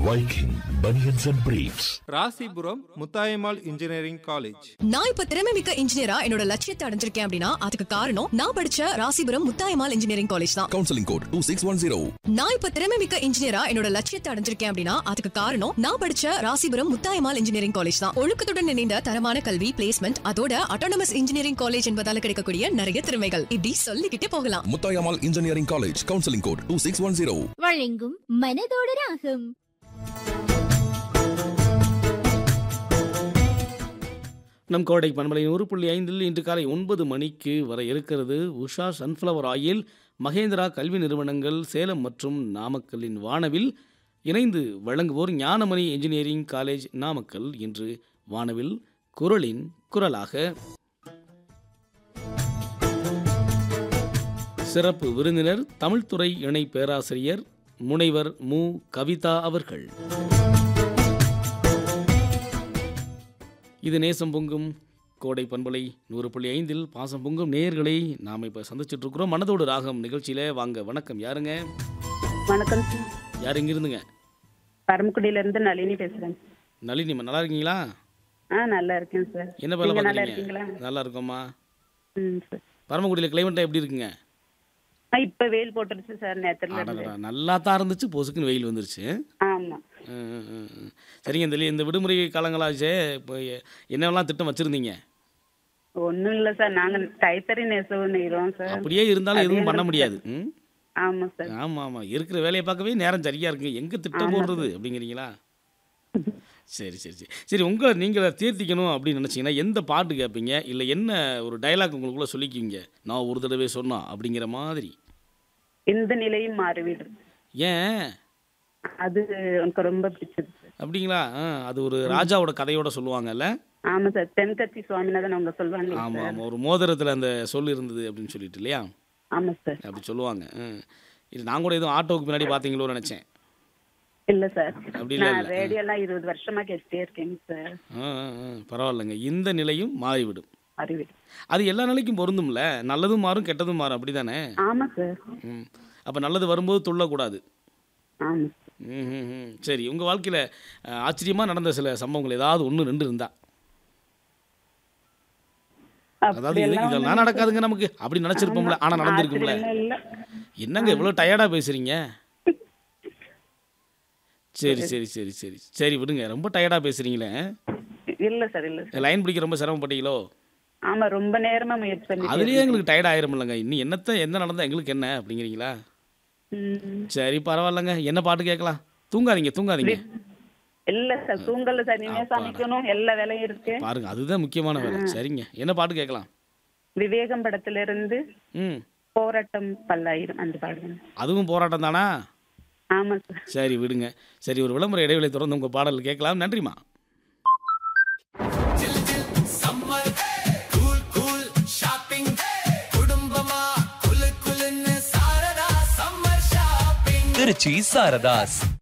Viking Bunions and Briefs. Rasipuram Muthayammal engineering college நான் இப்ப திறமை மிக்க இன்ஜினியரா என்னோட லட்சியத்தை அடைஞ்சிருக்கேன் அப்படின்னா அதுக்கு காரணம் நான் படிச்ச ராசிபுரம் முத்தாயம்மாள் இன்ஜினியரிங் காலேஜ் தான் counseling code 2610. நான் இப்ப திறமை மிக்க இன்ஜினியரா என்னோட லட்சியத்தை அடைஞ்சிருக்கேன் அப்படின்னா அதுக்கு காரணம் நான் படிச்ச ராசிபுரம் முத்தாயம்மாள் இன்ஜினியரிங் காலேஜ் தான் ஒழுக்கத்துடன் இணைந்த தரமான கல்வி பிளேஸ்மெண்ட் அதோட அட்டானமஸ் இன்ஜினியரிங் காலேஜ் என்பதால கிடைக்கக்கூடிய நிறைய திறமைகள் இப்படி சொல்லிக்கிட்டே போகலாம் Muthayammal engineering college counselling code two six one zero வழங்கும் மனதோடு ராகம் நம் கோடை பண்பலை நூறு புள்ளி ஐந்தில் இன்று காலை ஒன்பது மணிக்கு வர இருக்கிறது உஷா சன்ஃப்ளவர் ஆயில் மகேந்திரா கல்வி நிறுவனங்கள் சேலம் மற்றும் நாமக்கல்லின் வானவில் இணைந்து வழங்குவோர் ஞானமணி இன்ஜினியரிங் காலேஜ் நாமக்கல் இன்று வானவில் குரலின் குரலாக சிறப்பு விருந்தினர் தமிழ்துறை இணை பேராசிரியர் முனைவர் மு கவிதா அவர்கள் இது நேசம் பொங்கும் கோடை பண்பலை நூறு புள்ளி ஐந்தில் பாசம் பொங்கும் நேயர்களை நாம் இப்போ சந்திச்சுட்டு இருக்கிறோம் மனதோடு ராகம் நிகழ்ச்சியில் வாங்க வணக்கம் யாருங்க வணக்கம் சார் யார் இங்கிருந்துங்க பரமக்குடியில இருந்து நளினி பேசுறேன் நளினி நல்லா இருக்கீங்களா ஆ நல்லா இருக்கேன் சார் என்ன வேலை நீங்க நல்லா பார்க்குறீங்க இருக்கீங்களா நல்லா இருக்கோம்மா ம் சார் பரமக்குடியில் கிளைமேட் எப்படி இருக்குங்க ஆ, இப்ப வெயில் போட்டுருச்சு சார் நேத்துல இருந்து அடடா நல்லா தான் இருந்துச்சு பொசுக்குன்னு வெயில் வந்துருச்சு ஆமா ம், ம், ம், ம். சரிங்க இந்த இந்த விடுமுறை காலங்களாச்சே இப்போ எ- என்னெல்லாம் திட்டம் வச்சுருந்தீங்க ஒண்ணும் இல்ல சார் நாங்க கைத்தறி நெசவு நெய்றோம் சார் அப்படியே இருந்தாலும் அது எதுவும் பண்ண எங்களுக்கு- முடியாது ம் ஆமா சார் ஆமாம் ஆமாம் இருக்கிற வேலையை பார்க்கவே நேரம் சரியா இருக்குங்க எங்கே திட்டம் ஆமா போடுறது அப்படிங்கிறீங்களா சரி சரி சரி சரி உங்களை நீங்கள் தேர்த்திக்கணும் அப்படின்னு நினச்சிங்கன்னா எந்த பாட்டு கேட்பீங்க இல்லை என்ன ஒரு டயலாக் உங்களுக்குள்ளே சொல்லிக்குவீங்க நான் ஒரு தடவை சொன்னா அப்படிங்கிற மாதிரி இந்த நிலையும் மாறிவிடும் ஏன் அது எனக்கு ரொம்ப பிடிச்சது சார் அப்படிங்களா ஆ, அது ஒரு ராஜாவோட கதையோட சொல்லுவாங்கல்ல ஆமா சார் தென்கட்சி சுவாமிநாதன் அவங்க சொல்லுவாங்க ஆமாம் சார் ஆமாம் ஒரு மோதிரத்தில் அந்த சொல் இருந்தது அப்படின்னு சொல்லிட்டு இல்லையா ஆமா சார் அப்படி சொல்லுவாங்க ம். இது நான் கூட எதுவும் ஆட்டோவுக்கு பின்னாடி பார்த்தீங்களோன்னு நினச்சேன் இல்ல சார் அப்படி இல்ல, நான் இல்ல. ரேடியோ எல்லாம் இருபது வருஷமா கேட்டுட்டே இருக்கேங்க சார் ஆ ஆ, ஆ, பரவாயில்லைங்க இந்த நிலையும் மாறிவிடும் மாறிவிடும் அது எல்லா நிலைக்கும் பொருந்தும்ல நல்லதும் மாறும் கெட்டதும் மாறும் அப்படிதானே ஆமா சார் ம் அப்போ நல்லது வரும்போது துள்ளக்கூடாது ஆமா ம் ம், ம். சரி உங்கள் வாழ்க்கையில் ஆச்சரியமாக நடந்த சில சம்பவங்கள் ஏதாவது ஒன்று ரெண்டு இருந்தா அதாவது இது அப்படியெல்லாம் இதெல்லாம் நடக்காதுங்க நமக்கு அப்படி நினச்சிருப்போம்ல ஆனால் நடந்திருக்கும்ல ஆச்சரியம்லாம் இல்ல என்னங்க இவ்வளோ டயர்டாக பேசுகிறீங்க சரி சரி சரி சரி சரி விடுங்க ரொம்ப டயர்டாக பேசுகிறீங்களே இல்ல சார் இல்ல சார் லைன் பிடிக்க ரொம்ப சிரமப்பட்டீங்களோ ஆமா ரொம்ப நேரமா முயற்சி பண்ணி அதுலேயே எங்களுக்கு டயர்ட் ஆயிருமில்லங்க இன்னும் என்னத்த என்ன நடந்தா எங்களுக்கு என்ன அப்படிங்கிறீங்களா ம். சரி பரவாயில்லைங்க என்ன பாட்டு கேட்கலாம் தூங்காதீங்க தூங்காதீங்க இல்ல சார் தூங்கல சார் இனிமே அப்பாடா. சமைக்கணும் எல்லா வேலையும் இருக்கு பாருங்க அதுதான் முக்கியமான வேலை சரிங்க என்ன பாட்டு கேட்கலாம் விவேகம் படத்துல இருந்து ம் போராட்டம் பல்லாயிரம் அந்த பாடுங்க அதுவும் போராட்டம் தானா ஆமா சார் சரி விடுங்க சரி ஒரு விளம்பர இடைவெளி தொடர்ந்து உங்கள் பாடல் கேட்கலாம் நன்றிம்மா திருச்சி சாரதாஸ்